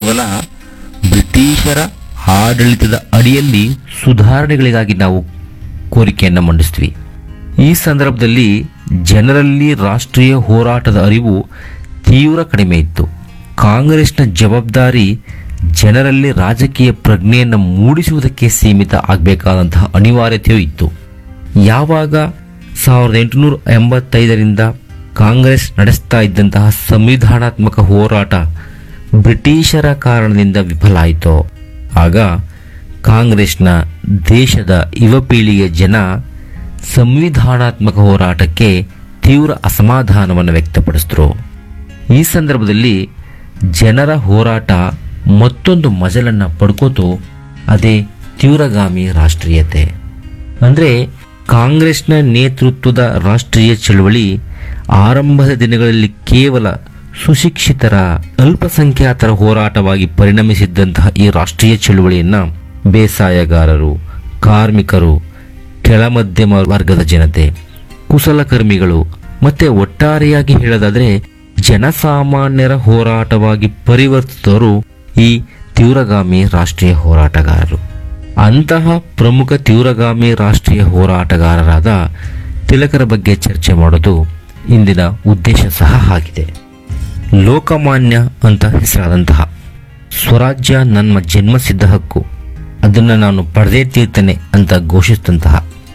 ಕೇವಲ ಬ್ರಿಟಿಷರ ಆಡಳಿತದ ಅಡಿಯಲ್ಲಿ ಸುಧಾರಣೆಗಳಿಗಾಗಿ ನಾವು ಕೋರಿಕೆಯನ್ನು ಮಂಡಿಸ್ತೀವಿ ಈ ಸಂದರ್ಭದಲ್ಲಿ ಜನರಲ್ಲಿ ರಾಷ್ಟ್ರೀಯ ಹೋರಾಟದ ಅರಿವು ತೀವ್ರ ಕಡಿಮೆ ಇತ್ತು ಕಾಂಗ್ರೆಸ್ನ ಜವಾಬ್ದಾರಿ ಜನರಲ್ಲಿ ರಾಜಕೀಯ ಪ್ರಜ್ಞೆಯನ್ನು ಮೂಡಿಸುವುದಕ್ಕೆ ಸೀಮಿತ ಆಗಬೇಕಾದಂತಹ ಅನಿವಾರ್ಯತೆಯೂ ಇತ್ತು ಯಾವಾಗ ಸಾವಿರದ ಎಂಟುನೂರ ಎಂಬತ್ತೈದರಿಂದ ಕಾಂಗ್ರೆಸ್ ನಡೆಸ್ತಾ ಇದ್ದಂತಹ ಸಂವಿಧಾನಾತ್ಮಕ ಹೋರಾಟ ಬ್ರಿಟಿಷರ ಕಾರಣದಿಂದ ವಿಫಲ ಆಯಿತೋ ಆಗ ಕಾಂಗ್ರೆಸ್ನ ದೇಶದ ಯುವ ಪೀಳಿಗೆ ಜನ ಸಂವಿಧಾನಾತ್ಮಕ ಹೋರಾಟಕ್ಕೆ ತೀವ್ರ ಅಸಮಾಧಾನವನ್ನು ವ್ಯಕ್ತಪಡಿಸಿದ್ರು ಈ ಸಂದರ್ಭದಲ್ಲಿ ಜನರ ಹೋರಾಟ ಮತ್ತೊಂದು ಮಜಲನ್ನು ಪಡ್ಕೋತು ಅದೇ ತೀವ್ರಗಾಮಿ ರಾಷ್ಟ್ರೀಯತೆ ಅಂದರೆ ಕಾಂಗ್ರೆಸ್ನ ನೇತೃತ್ವದ ರಾಷ್ಟ್ರೀಯ ಚಳವಳಿ ಆರಂಭದ ದಿನಗಳಲ್ಲಿ ಕೇವಲ ಸುಶಿಕ್ಷಿತರ ಅಲ್ಪಸಂಖ್ಯಾತರ ಹೋರಾಟವಾಗಿ ಪರಿಣಮಿಸಿದ್ದಂತಹ ಈ ರಾಷ್ಟ್ರೀಯ ಚಳವಳಿಯನ್ನು ಬೇಸಾಯಗಾರರು ಕಾರ್ಮಿಕರು ಕೆಳಮಧ್ಯಮ ವರ್ಗದ ಜನತೆ ಕುಶಲಕರ್ಮಿಗಳು ಮತ್ತೆ ಒಟ್ಟಾರೆಯಾಗಿ ಹೇಳೋದಾದ್ರೆ ಜನಸಾಮಾನ್ಯರ ಹೋರಾಟವಾಗಿ ಪರಿವರ್ತಿಸಿದವರು ಈ ತೀವ್ರಗಾಮಿ ರಾಷ್ಟ್ರೀಯ ಹೋರಾಟಗಾರರು ಅಂತಹ ಪ್ರಮುಖ ತೀವ್ರಗಾಮಿ ರಾಷ್ಟ್ರೀಯ ಹೋರಾಟಗಾರರಾದ ತಿಲಕರ ಬಗ್ಗೆ ಚರ್ಚೆ ಮಾಡೋದು ಇಂದಿನ ಉದ್ದೇಶ ಸಹ ಆಗಿದೆ ಲೋಕಮಾನ್ಯ ಅಂತ ಹೆಸರಾದಂತಹ ಸ್ವರಾಜ್ಯ ನನ್ನ ಜನ್ಮಸಿದ್ಧ ಹಕ್ಕು ಅದನ್ನು ನಾನು ಪಡೆದೇ ತೀರ್ತೇನೆ ಅಂತ ಘೋಷಿಸಿದಂತಹ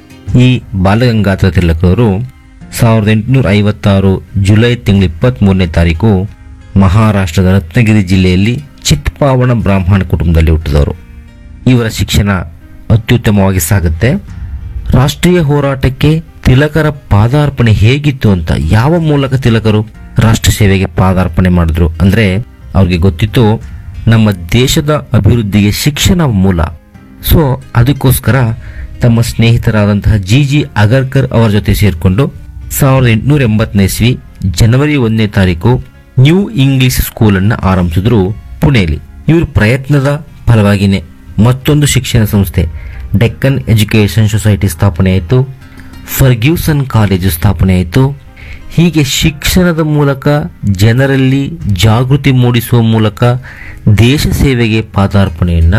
ಈ ಬಾಲಗಂಗಾಧರ ತಿಲಕರು ಸಾವಿರದ ಎಂಟುನೂರ ಐವತ್ತಾರು ಜುಲೈ ತಿಂಗಳ ಇಪ್ಪತ್ತ್ಮೂರನೇ ತಾರೀಕು ಮಹಾರಾಷ್ಟ್ರದ ರತ್ನಗಿರಿ ಜಿಲ್ಲೆಯಲ್ಲಿ ಚಿತ್ಪಾವಣ ಬ್ರಾಹ್ಮಣ ಕುಟುಂಬದಲ್ಲಿ ಹುಟ್ಟಿದವರು ಇವರ ಶಿಕ್ಷಣ ಅತ್ಯುತ್ತಮವಾಗಿ ಸಾಗುತ್ತೆ ರಾಷ್ಟ್ರೀಯ ಹೋರಾಟಕ್ಕೆ ತಿಲಕರ ಪಾದಾರ್ಪಣೆ ಹೇಗಿತ್ತು ಅಂತ ಯಾವ ಮೂಲಕ ತಿಲಕರು ರಾಷ್ಟ್ರ ಸೇವೆಗೆ ಪಾದಾರ್ಪಣೆ ಮಾಡಿದ್ರು ಅಂದ್ರೆ ಅವ್ರಿಗೆ ಗೊತ್ತಿತ್ತು ನಮ್ಮ ದೇಶದ ಅಭಿವೃದ್ಧಿಗೆ ಶಿಕ್ಷಣ ಮೂಲ ಸೊ ಅದಕ್ಕೋಸ್ಕರ ತಮ್ಮ ಸ್ನೇಹಿತರಾದಂತಹ ಜಿ ಜಿ ಅಗರ್ಕರ್ ಅವರ ಜೊತೆ ಸೇರಿಕೊಂಡು ಸಾವಿರದ ಎಂಟುನೂರ ಎಂಬತ್ತನೇ ಇಸ್ವಿ ಜನವರಿ ಒಂದನೇ ತಾರೀಕು ನ್ಯೂ ಇಂಗ್ಲಿಷ್ ಸ್ಕೂಲನ್ನು ಆರಂಭಿಸಿದ್ರು ಪುಣೆಯಲ್ಲಿ ಇವ್ರ ಪ್ರಯತ್ನದ ಫಲವಾಗಿಯೇ ಮತ್ತೊಂದು ಶಿಕ್ಷಣ ಸಂಸ್ಥೆ ಡೆಕ್ಕನ್ ಎಜುಕೇಷನ್ ಸೊಸೈಟಿ ಸ್ಥಾಪನೆ ಆಯಿತು ಫರ್ಗ್ಯೂಸನ್ ಕಾಲೇಜು ಸ್ಥಾಪನೆ ಆಯಿತು ಹೀಗೆ ಶಿಕ್ಷಣದ ಮೂಲಕ ಜನರಲ್ಲಿ ಜಾಗೃತಿ ಮೂಡಿಸುವ ಮೂಲಕ ದೇಶ ಸೇವೆಗೆ ಪಾದಾರ್ಪಣೆಯನ್ನು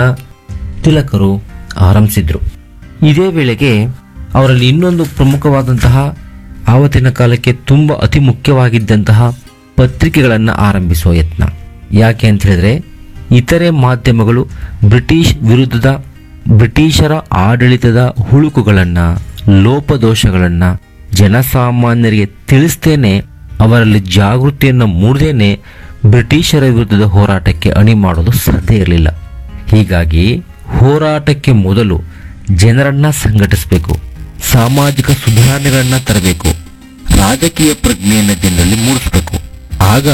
ತಿಲಕರು ಆರಂಭಿಸಿದ್ರು ಇದೇ ವೇಳೆಗೆ ಅವರಲ್ಲಿ ಇನ್ನೊಂದು ಪ್ರಮುಖವಾದಂತಹ ಆವತ್ತಿನ ಕಾಲಕ್ಕೆ ತುಂಬ ಅತಿ ಮುಖ್ಯವಾಗಿದ್ದಂತಹ ಪತ್ರಿಕೆಗಳನ್ನು ಆರಂಭಿಸುವ ಯತ್ನ ಯಾಕೆ ಅಂತ ಹೇಳಿದ್ರೆ ಇತರೆ ಮಾಧ್ಯಮಗಳು ಬ್ರಿಟಿಷ್ ವಿರುದ್ಧದ ಬ್ರಿಟಿಷರ ಆಡಳಿತದ ಹುಳುಕುಗಳನ್ನು ಲೋಪದೋಷಗಳನ್ನು ಜನಸಾಮಾನ್ಯರಿಗೆ ತಿಳಿಸ್ತೇನೆ ಅವರಲ್ಲಿ ಜಾಗೃತಿಯನ್ನು ಮೂಡದೇನೆ ಬ್ರಿಟಿಷರ ವಿರುದ್ಧದ ಹೋರಾಟಕ್ಕೆ ಅಣಿ ಮಾಡೋದು ಸಾಧ್ಯ ಇರಲಿಲ್ಲ ಹೀಗಾಗಿ ಹೋರಾಟಕ್ಕೆ ಮೊದಲು ಜನರನ್ನ ಸಂಘಟಿಸಬೇಕು ಸಾಮಾಜಿಕ ಸುಧಾರಣೆಗಳನ್ನ ತರಬೇಕು ರಾಜಕೀಯ ಪ್ರಜ್ಞೆಯನ್ನು ಜನರಲ್ಲಿ ಮೂಡಿಸಬೇಕು ಆಗ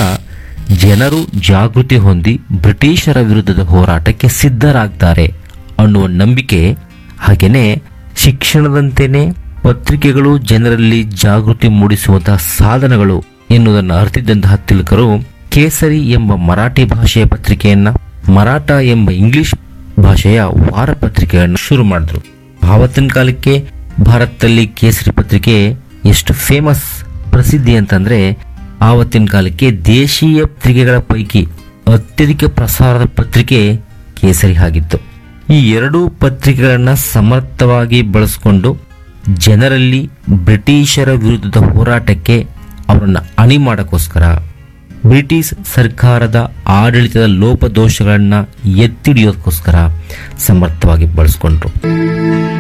ಜನರು ಜಾಗೃತಿ ಹೊಂದಿ ಬ್ರಿಟಿಷರ ವಿರುದ್ಧದ ಹೋರಾಟಕ್ಕೆ ಸಿದ್ಧರಾಗ್ತಾರೆ ಅನ್ನುವ ನಂಬಿಕೆ ಹಾಗೆಯೇ ಶಿಕ್ಷಣದಂತೆಯೇ ಪತ್ರಿಕೆಗಳು ಜನರಲ್ಲಿ ಜಾಗೃತಿ ಮೂಡಿಸುವಂತಹ ಸಾಧನಗಳು ಎನ್ನುವುದನ್ನು ಅರ್ಥಿದ್ದಂತಹ ತಿಲಕರು ಕೇಸರಿ ಎಂಬ ಮರಾಠಿ ಭಾಷೆಯ ಪತ್ರಿಕೆಯನ್ನ ಮರಾಠ ಎಂಬ ಇಂಗ್ಲಿಷ್ ಭಾಷೆಯ ವಾರ ಪತ್ರಿಕೆಯನ್ನು ಶುರು ಮಾಡಿದ್ರು ಆವತ್ತಿನ ಕಾಲಕ್ಕೆ ಭಾರತದಲ್ಲಿ ಕೇಸರಿ ಪತ್ರಿಕೆ ಎಷ್ಟು ಫೇಮಸ್ ಪ್ರಸಿದ್ಧಿ ಅಂತಂದ್ರೆ ಆವತ್ತಿನ ಕಾಲಕ್ಕೆ ದೇಶೀಯ ಪತ್ರಿಕೆಗಳ ಪೈಕಿ ಅತ್ಯಧಿಕ ಪ್ರಸಾರದ ಪತ್ರಿಕೆ ಕೇಸರಿ ಆಗಿತ್ತು ಈ ಎರಡೂ ಪತ್ರಿಕೆಗಳನ್ನ ಸಮರ್ಥವಾಗಿ ಬಳಸಿಕೊಂಡು ಜನರಲ್ಲಿ ಬ್ರಿಟಿಷರ ವಿರುದ್ಧದ ಹೋರಾಟಕ್ಕೆ ಅವರನ್ನು ಅಣಿ ಮಾಡೋಕ್ಕೋಸ್ಕರ ಬ್ರಿಟಿಷ್ ಸರ್ಕಾರದ ಆಡಳಿತದ ಲೋಪದೋಷಗಳನ್ನು ಎತ್ತಿಡಿಯೋದಕ್ಕೋಸ್ಕರ ಸಮರ್ಥವಾಗಿ ಬಳಸ್ಕೊಂಡ್ರು